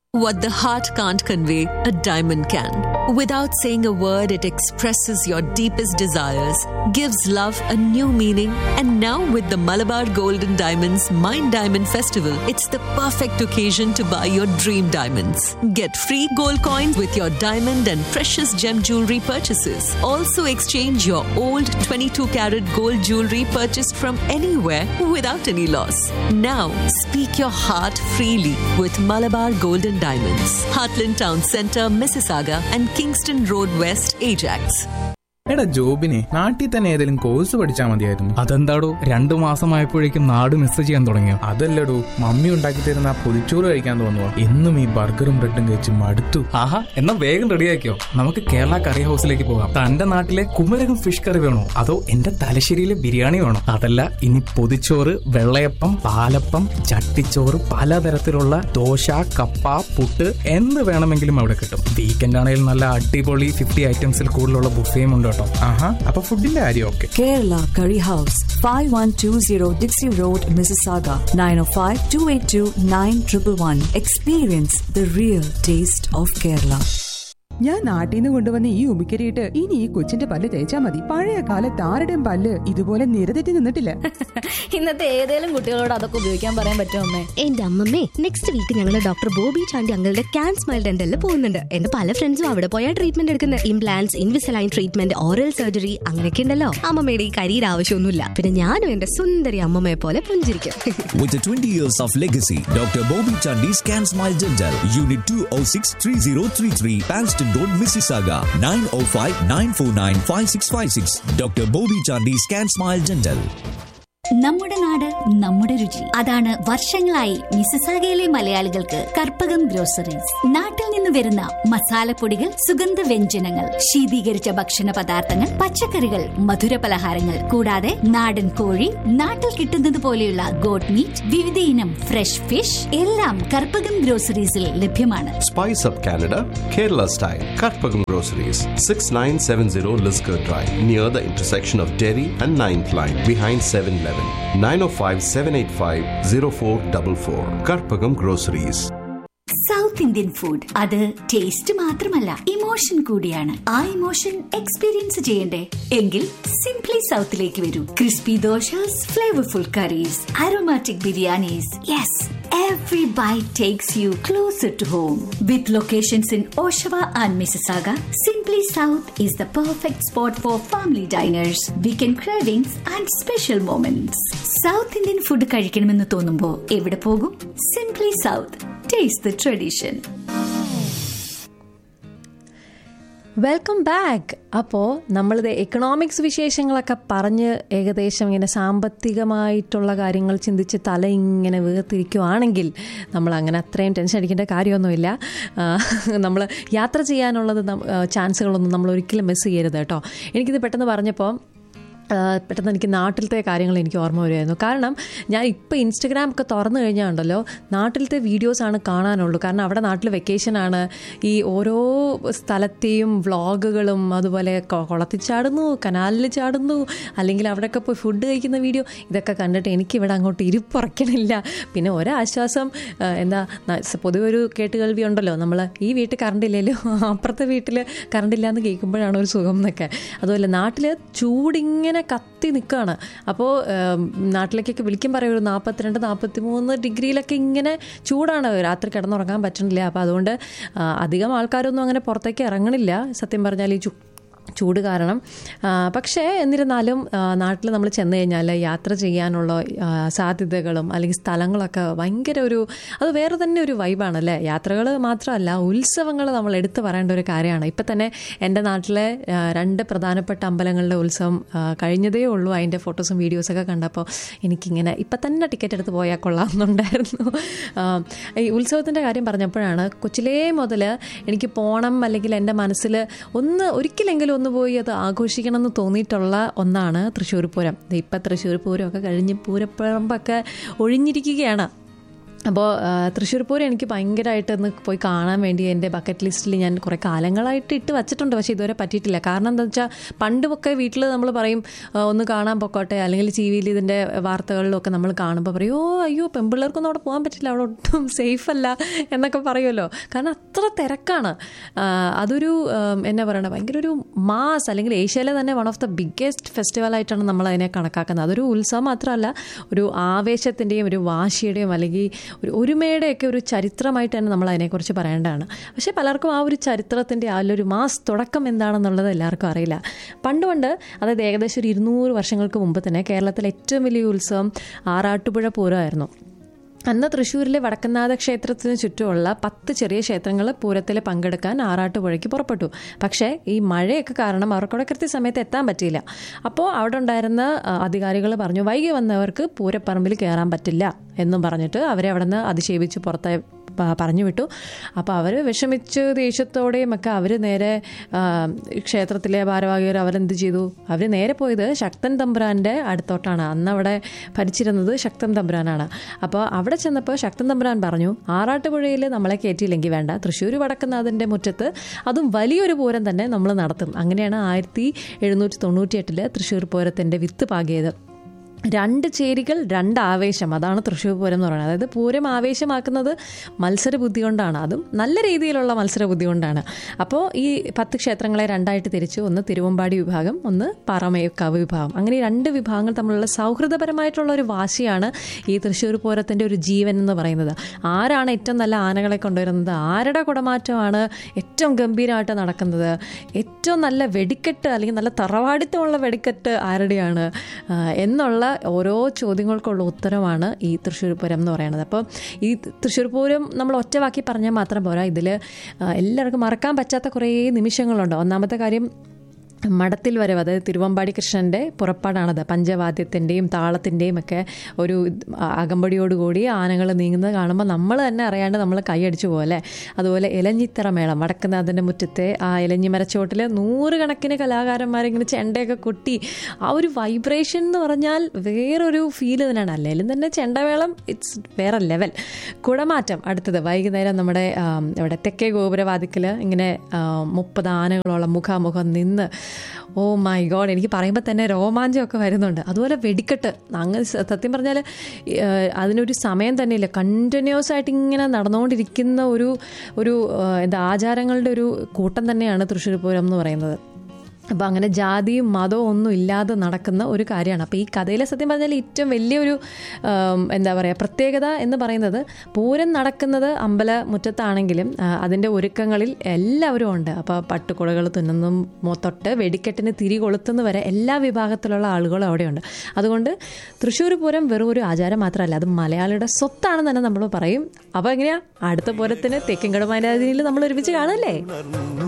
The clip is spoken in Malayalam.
What the heart can't convey, a diamond can. Without saying a word, it expresses your deepest desires, gives love a new meaning, and now with the Malabar Golden Diamonds Mind Diamond Festival, it's the perfect occasion to buy your dream diamonds. Get free gold coins with your diamond and precious gem jewelry purchases. Also, exchange your old 22 carat gold jewelry purchased from anywhere without any loss. Now, speak your heart freely with Malabar Golden Diamonds, Heartland Town Centre, Mississauga, and Kingston Road West, Ajax. എടാ ജോബിനെ നാട്ടിൽ തന്നെ ഏതെങ്കിലും കോഴ്സ് പഠിച്ചാൽ മതിയായിരുന്നു അതെന്താടോ രണ്ടു മാസമായപ്പോഴേക്കും നാട് മിസ് ചെയ്യാൻ തുടങ്ങിയോ അതല്ലടോ മമ്മി ഉണ്ടാക്കി തരുന്ന ആ പൊതിച്ചോറ് കഴിക്കാൻ തോന്നുവോ എന്നും ഈ ബർഗറും ബ്രെഡും കഴിച്ച് മടുത്തു ആഹാ എന്നാ വേഗം റെഡിയാക്കിയോ നമുക്ക് കേരള കറി ഹൗസിലേക്ക് പോകാം തന്റെ നാട്ടിലെ കുമരകം ഫിഷ് കറി വേണോ അതോ എന്റെ തലശ്ശേരിയിലെ ബിരിയാണി വേണോ അതല്ല ഇനി പൊതിച്ചോറ് വെള്ളയപ്പം പാലപ്പം ചട്ടിച്ചോറ് പലതരത്തിലുള്ള ദോശ കപ്പ പുട്ട് എന്ത് വേണമെങ്കിലും അവിടെ കിട്ടും വീക്കെൻഡ് ആണെങ്കിലും നല്ല അടിപൊളി ഫിഫ്റ്റി ഐറ്റംസിൽ കൂടുതലുള്ള ബുഫേയും ഉണ്ട് കേട്ടോ ആഹാ അപ്പൊ ഫുഡിന്റെ കാര്യം okay Kerala Curry House, 5120 Dixie Road, Mississauga, 905 282 9111. Experience the real taste of Kerala. ഞാൻ നാട്ടിൽ നിന്ന് കൊണ്ടുവന്ന ഈ ഉമിക്കരിയിട്ട് ഇനി ഈ കൊച്ചിന്റെ പല്ല് തേച്ചാ മതി പഴയ കാലത്ത് ആരുടെയും പല്ല് ഇതുപോലെ നിരതെറ്റി നിന്നിട്ടില്ല ഇന്നത്തെ ഏതെങ്കിലും കുട്ടികളോട് അതൊക്കെ ഉപയോഗിക്കാൻ പറയാൻ പറ്റുമോ അമ്മേ എന്റെ അമ്മമ്മേ നെക്സ്റ്റ് വീക്ക് ഞങ്ങൾ ഡോക്ടർ ബോബി ചാണ്ടി അങ്ങളുടെ ക്യാൻ സ്മൈൽ ഡെന്റലിൽ പോകുന്നുണ്ട് എന്റെ പല ഫ്രണ്ട്സും അവിടെ പോയാൽ ട്രീറ്റ്മെന്റ് എടുക്കുന്നത് implants Invisalign treatment oral surgery അങ്ങനെയൊക്കെ ഉണ്ടല്ലോ അമ്മമ്മയുടെ ഈ കരിയുടെ ആവശ്യമൊന്നുമില്ല പിന്നെ ഞാനും എന്റെ സുന്ദരി അമ്മമ്മയെ പോലെ പുഞ്ചിരിക്കും With the 20 years of legacy, Dr. Bobby Chandy Scan Smile Dental, Unit 206 3033, Panston Road, Mississauga, 905 949 5656. Dr. Bobby Chandy Scan Smile Dental. നമ്മുടെ നാട് നമ്മുടെ രുചി അതാണ് വർഷങ്ങളായി മിസസാഗയിലെ മലയാളികൾക്ക് കർപ്പകം ഗ്രോസറീസ് നാട്ടിൽ നിന്ന് വരുന്ന മസാലപ്പൊടികൾ സുഗന്ധ വ്യഞ്ജനങ്ങൾ ശീതീകരിച്ച ഭക്ഷണ പദാർത്ഥങ്ങൾ പച്ചക്കറികൾ മധുര പലഹാരങ്ങൾ കൂടാതെ നാടൻ കോഴി നാട്ടിൽ കിട്ടുന്നത് പോലെയുള്ള ഗോട്ട് മീറ്റ് വിവിധ ഇനം ഫ്രഷ് ഫിഷ് എല്ലാം കർപ്പകം ഗ്രോസറീസിൽ ലഭ്യമാണ് Spice Up Canada, Kerala style. Karpagam Groceries, 6970 Lisgar Drive, near the intersection of Derry and 9th Line, behind 7 Eleven. 905 785 0444. Karpagam Groceries. South Indian food അത് ടേസ്റ്റ് മാത്രമല്ല ഇമോഷൻ കൂടിയാണ് ആ ഇമോഷൻ എക്സ്പീരിയൻസ് ചെയ്യണ്ടേ എങ്കിൽ സിംപ്ലി സൗത്തിലേക്ക് വരൂ crispy dosas flavourful curries aromatic biryanis yes Every bite takes you closer to home. With locations in Oshawa and Mississauga, Simply South is the perfect spot for family diners, weekend cravings, and special moments. South Indian food കഴിക്കണമെന്ന് തോന്നുമ്പോ എവിടെ പോകും Simply South taste the tradition welcome back അപ്പോൾ നമ്മളിത് എക്കണോമിക്സ് വിശേഷങ്ങളൊക്കെ പറഞ്ഞ് ഏകദേശം ഇങ്ങനെ സാമ്പത്തികമായിട്ടുള്ള കാര്യങ്ങൾ ചിന്തിച്ച് തല ഇങ്ങനെ വീർത്തിരിക്കുവാണെങ്കിൽ നമ്മൾ അങ്ങനെ അത്രയും ടെൻഷൻ അടിക്കേണ്ട കാര്യമൊന്നുമില്ല നമ്മൾ യാത്ര ചെയ്യാനുള്ളത് ചാൻസുകളൊന്നും നമ്മൾ ഒരിക്കലും മിസ് ചെയ്യരുത് കേട്ടോ എനിക്കിത് പെട്ടെന്ന് പറഞ്ഞപ്പോൾ പെട്ടെന്ന് എനിക്ക് നാട്ടിലത്തെ കാര്യങ്ങൾ എനിക്ക് ഓർമ്മ വരുമായിരുന്നു കാരണം ഞാൻ ഇപ്പോൾ ഇൻസ്റ്റഗ്രാം ഒക്കെ തുറന്നു കഴിഞ്ഞാൽ ഉണ്ടല്ലോ നാട്ടിലത്തെ വീഡിയോസാണ് കാണാനുള്ളൂ കാരണം അവിടെ നാട്ടിൽ വെക്കേഷനാണ് ഈ ഓരോ സ്ഥലത്തെയും വ്ളോഗുകളും അതുപോലെ കുളത്തിൽ ചാടുന്നു കനാലിൽ ചാടുന്നു അല്ലെങ്കിൽ അവിടെയൊക്കെ പോയി ഫുഡ് കഴിക്കുന്ന വീഡിയോ ഇതൊക്കെ കണ്ടിട്ട് എനിക്കിവിടെ അങ്ങോട്ട് ഇരിപ്പുറയ്ക്കണില്ല പിന്നെ ഒരാശ്വാസം എന്താ പൊതുവെ ഒരു കേട്ടുകേൾവി ഉണ്ടല്ലോ നമ്മൾ ഈ വീട്ടിൽ കറണ്ട് ഇല്ലല്ലോ അപ്പുറത്തെ വീട്ടിൽ കറണ്ട് ഇല്ല എന്ന് കേൾക്കുമ്പോഴാണ് ഒരു സുഖം എന്നൊക്കെ അതുപോലെ നാട്ടിൽ ചൂടിങ്ങനെ ഇങ്ങനെ കത്തി നിൽക്കുകയാണ് അപ്പോൾ നാട്ടിലേക്കൊക്കെ വിളിക്കും പറയും ഒരു നാൽപ്പത്തിരണ്ട് നാൽപ്പത്തി മൂന്ന് ഡിഗ്രിയിലൊക്കെ ഇങ്ങനെ ചൂടാണ് രാത്രി കിടന്നുറങ്ങാൻ പറ്റണില്ല അപ്പോൾ അതുകൊണ്ട് അധികം ആൾക്കാരൊന്നും അങ്ങനെ പുറത്തേക്ക് ഇറങ്ങണില്ല സത്യം പറഞ്ഞാൽ ഈ ചൂട് കാരണം പക്ഷേ എന്നിരുന്നാലും നാട്ടിൽ നമ്മൾ ചെന്ന് കഴിഞ്ഞാൽ യാത്ര ചെയ്യാനുള്ള സാധ്യതകളും അല്ലെങ്കിൽ സ്ഥലങ്ങളൊക്കെ ഭയങ്കര ഒരു അത് വേറെ തന്നെ ഒരു വൈബാണല്ലേ യാത്രകൾ മാത്രമല്ല ഉത്സവങ്ങൾ നമ്മൾ എടുത്തു പറയേണ്ട ഒരു കാര്യമാണ് ഇപ്പം തന്നെ എൻ്റെ നാട്ടിലെ രണ്ട് പ്രധാനപ്പെട്ട അമ്പലങ്ങളുടെ ഉത്സവം കഴിഞ്ഞതേ ഉള്ളൂ അതിൻ്റെ ഫോട്ടോസും വീഡിയോസൊക്കെ കണ്ടപ്പോൾ എനിക്കിങ്ങനെ ഇപ്പം തന്നെ ടിക്കറ്റ് എടുത്ത് പോയാൽ കൊള്ളാമെന്നുണ്ടായിരുന്നു ഈ ഉത്സവത്തിൻ്റെ കാര്യം പറഞ്ഞപ്പോഴാണ് കൊച്ചിലേ മുതൽ എനിക്ക് പോകണം അല്ലെങ്കിൽ എൻ്റെ മനസ്സിൽ ഒന്ന് ഒരിക്കലെങ്കിലും ഒന്ന് പോയി അത് ആഘോഷിക്കണം എന്ന് തോന്നിയിട്ടുള്ള ഒന്നാണ് തൃശ്ശൂർ പൂരം ഇപ്പം തൃശ്ശൂർ പൂരമൊക്കെ കഴിഞ്ഞ് പൂരപ്പറമ്പൊക്കെ ഒഴിഞ്ഞിരിക്കുകയാണ് അപ്പോൾ തൃശ്ശൂർ പൂരം എനിക്ക് ഭയങ്കരമായിട്ട് ഒന്ന് പോയി കാണാൻ വേണ്ടി എൻ്റെ ബക്കറ്റ് ലിസ്റ്റിൽ ഞാൻ കുറേ കാലങ്ങളായിട്ട് ഇട്ട് വച്ചിട്ടുണ്ട് പക്ഷേ ഇതുവരെ പറ്റിയിട്ടില്ല കാരണം എന്താ വെച്ചാൽ പണ്ടുമൊക്കെ വീട്ടിൽ നമ്മൾ പറയും ആ, ഒന്ന് കാണാൻ പൊക്കോട്ടെ അല്ലെങ്കിൽ ടി വിയിൽ ഇതിൻ്റെ വാർത്തകളിലൊക്കെ നമ്മൾ കാണുമ്പോൾ പറയും ഓ അയ്യോ പെമ്പിള്ളേർക്കൊന്നും അവിടെ പോകാൻ പറ്റില്ല അവിടെ ഒട്ടും സേഫ് അല്ല എന്നൊക്കെ പറയുമല്ലോ കാരണം അത്ര തിരക്കാണ് ആ, അതൊരു ഉം, എന്നാ പറയണത് ഭയങ്കര ഒരു മാസ് അല്ലെങ്കിൽ ഏഷ്യയിലെ തന്നെ വൺ ഓഫ് ദ ബിഗ്ഗസ്റ്റ് ഫെസ്റ്റിവലായിട്ടാണ് നമ്മൾ അതിനെ കണക്കാക്കുന്നത് അതൊരു ഉത്സവം മാത്രമല്ല ഒരു ആവേശത്തിൻ്റെയും ഒരു വാശിയുടെയും അല്ലെങ്കിൽ ഒരു ഒരുമയുടെയൊക്കെ ഒരു ചരിത്രമായിട്ട് തന്നെ നമ്മൾ അതിനെക്കുറിച്ച് പറയേണ്ടതാണ് പക്ഷേ പലർക്കും ആ ഒരു ചരിത്രത്തിൻ്റെ ആ ഒരു മാസ് തുടക്കം എന്താണെന്നുള്ളത് എല്ലാവർക്കും അറിയില്ല പണ്ട് പണ്ട് അതായത് ഏകദേശം ഒരു ഇരുന്നൂറ് വർഷങ്ങൾക്ക് മുമ്പ് തന്നെ കേരളത്തിലെ ഏറ്റവും വലിയ ഉത്സവം ആറാട്ടുപുഴ പൂരമായിരുന്നു അന്ന് തൃശ്ശൂരിലെ വടക്കനാഥ ക്ഷേത്രത്തിന് ചുറ്റുമുള്ള പത്ത് ചെറിയ ക്ഷേത്രങ്ങൾ പൂരത്തിൽ പങ്കെടുക്കാൻ ആറാട്ടുപുഴയ്ക്ക് പുറപ്പെട്ടു പക്ഷേ ഈ മഴയൊക്കെ കാരണം അവർക്കവിടെ കൃത്യസമയത്ത് എത്താൻ പറ്റിയില്ല അപ്പോൾ അവിടെ ഉണ്ടായിരുന്ന അധികാരികൾ പറഞ്ഞു വൈകി വന്നവർക്ക് പൂരപ്പറമ്പിൽ കയറാൻ പറ്റില്ല എന്നും പറഞ്ഞിട്ട് അവരെ അവിടെ നിന്ന് അതിശയിപ്പിച്ച് പുറത്തെ പ- പറഞ്ഞു വിട്ടു അപ്പോൾ അവർ വിഷമിച്ച് ദേഷ്യത്തോടെയും ഒക്കെ അവർ നേരെ ആ, ക്ഷേത്രത്തിലെ ഭാരവാഹികർ അവരെന്ത് ചെയ്തു അവർ നേരെ പോയത് ശക്തൻ തമ്പുരാൻ്റെ അടുത്തോട്ടാണ് അന്ന് അവിടെ ഭരിച്ചിരുന്നത് ശക്തൻ തമ്പുരാനാണ് അപ്പോൾ അവിടെ ചെന്നപ്പോൾ ശക്തൻ തമ്പുരാൻ പറഞ്ഞു ആറാട്ടുപുഴയിൽ നമ്മളെ കയറ്റിയില്ലെങ്കിൽ വേണ്ട തൃശ്ശൂർ വടക്കുന്നാഥൻ്റെ മുറ്റത്ത് അതും വലിയൊരു പൂരം തന്നെ നമ്മൾ നടത്തും അങ്ങനെയാണ് ആയിരത്തി എഴുന്നൂറ്റി തൊണ്ണൂറ്റി എട്ടില് തൃശ്ശൂർ പൂരത്തിൻ്റെ വിത്ത് പാകിയത് രണ്ട് ചേരികൾ രണ്ട് ആവേശം അതാണ് തൃശ്ശൂർ പൂരം എന്ന് പറയുന്നത് അതായത് പൂരം ആവേശമാക്കുന്നത് മത്സര ബുദ്ധി കൊണ്ടാണ് അതും നല്ല രീതിയിലുള്ള മത്സര ബുദ്ധി കൊണ്ടാണ് അപ്പോൾ ഈ പത്ത് ക്ഷേത്രങ്ങളെ രണ്ടായിട്ട് തിരിച്ചു ഒന്ന് തിരുവമ്പാടി വിഭാഗം ഒന്ന് പാറമേക്കാവ് വിഭാഗം അങ്ങനെ ഈ രണ്ട് വിഭാഗങ്ങൾ തമ്മിലുള്ള സൗഹൃദപരമായിട്ടുള്ള ഒരു വാശിയാണ് ഈ തൃശ്ശൂർ പൂരത്തിൻ്റെ ഒരു ജീവൻ എന്ന് പറയുന്നത് ആരാണ് ഏറ്റവും നല്ല ആനകളെ കൊണ്ടുവരുന്നത് ആരുടെ കുടമാറ്റമാണ് ഏറ്റവും ഗംഭീരമായിട്ട് നടക്കുന്നത് ഏറ്റവും നല്ല വെടിക്കെട്ട് അല്ലെങ്കിൽ നല്ല തറവാടിത്തമുള്ള വെടിക്കെട്ട് ആരുടെയാണ് ആ, എന്നുള്ള ഓരോ ചോദ്യങ്ങൾക്കുള്ള ഉത്തരമാണ് ഈ തൃശ്ശൂർ പൂരം എന്ന് പറയുന്നത് അപ്പോൾ ഈ തൃശ്ശൂർ പൂരം നമ്മൾ ഒറ്റവാക്കി പറഞ്ഞാൽ മാത്രം പോരാ ഇതിൽ എല്ലാവർക്കും മറക്കാൻ പറ്റാത്ത കുറേ നിമിഷങ്ങളുണ്ട് ഒന്നാമത്തെ കാര്യം മഠത്തിൽ വരവ് അതായത് തിരുവമ്പാടി കൃഷ്ണൻ്റെ പുറപ്പാടാണത് പഞ്ചവാദ്യത്തിൻ്റെയും താളത്തിൻ്റെയും ഒക്കെ ഒരു അകമ്പടിയോടുകൂടി ആനകൾ നീങ്ങുന്നത് കാണുമ്പോൾ നമ്മൾ തന്നെ അറിയാണ്ട് നമ്മൾ കൈയടിച്ചു പോലെ അതുപോലെ ഇലഞ്ഞിത്തറ മേളം വടക്കുന്നാഥൻ്റെ മുറ്റത്തെ ആ ഇലഞ്ഞി മരച്ചോട്ടിൽ നൂറുകണക്കിന് കലാകാരന്മാരിങ്ങനെ ചെണ്ടയൊക്കെ കൊട്ടി ആ ഒരു വൈബ്രേഷൻ എന്ന് പറഞ്ഞാൽ വേറൊരു ഫീൽ തന്നെയാണ് അല്ലെങ്കിലും തന്നെ ചെണ്ടമേളം ഇറ്റ്സ് വേറെ ലെവൽ കുടമാറ്റം അടുത്തത് വൈകുന്നേരം നമ്മുടെ ആം, ഇവിടെ തെക്കേ ഗോപുരവാദിക്കൽ ഇങ്ങനെ മുപ്പത് ആനകളോളം മുഖാമുഖം നിന്ന് ഓ മൈ ഗോഡ് എനിക്ക് പറയുമ്പോൾ തന്നെ രോമാഞ്ചമൊക്കെ വരുന്നുണ്ട് അതുപോലെ വെടിക്കെട്ട് അങ്ങനെ സ- സത്യം പറഞ്ഞാൽ അതിനൊരു സമയം തന്നെയില്ല കണ്ടിന്യൂസ് ആയിട്ട് ഇങ്ങനെ നടന്നുകൊണ്ടിരിക്കുന്ന ഒരു ഒരു ആ, എന്താ ആചാരങ്ങളുടെ ഒരു കൂട്ടം തന്നെയാണ് തൃശ്ശൂർ പൂരം എന്ന് പറയുന്നത് അപ്പോൾ അങ്ങനെ ജാതിയും മതവും ഒന്നും ഇല്ലാതെ നടക്കുന്ന ഒരു കാര്യമാണ് അപ്പോൾ ഈ കഥയിലെ സത്യം പറഞ്ഞാൽ ഏറ്റവും വലിയൊരു ആം, എന്താ പറയുക പ്രത്യേകത എന്ന് പറയുന്നത് പൂരം നടക്കുന്നത് അമ്പല മുറ്റത്താണെങ്കിലും ആ, അതിൻ്റെ ഒരുക്കങ്ങളിൽ എല്ലാവരും ഉണ്ട് അപ്പോൾ പട്ടുകുളകൾ തുന്നുന്നതും മൊ- തൊട്ട് വെടിക്കെട്ടിന് തിരി കൊളുത്തുന്ന വരെ എല്ലാ വിഭാഗത്തിലുള്ള ആളുകളും അവിടെയുണ്ട് അതുകൊണ്ട് തൃശ്ശൂർ പൂരം വെറും ഒരു ആചാരം മാത്രമല്ല അത് മലയാളിയുടെ സ്വത്താണെന്ന് തന്നെ നമ്മൾ പറയും അപ്പോൾ എങ്ങനെയാ അടുത്ത പൂരത്തിന് തെക്കിൻകട മൈനാതിരിയിൽ നമ്മൾ ഒരുമിച്ച് കാണല്ലേ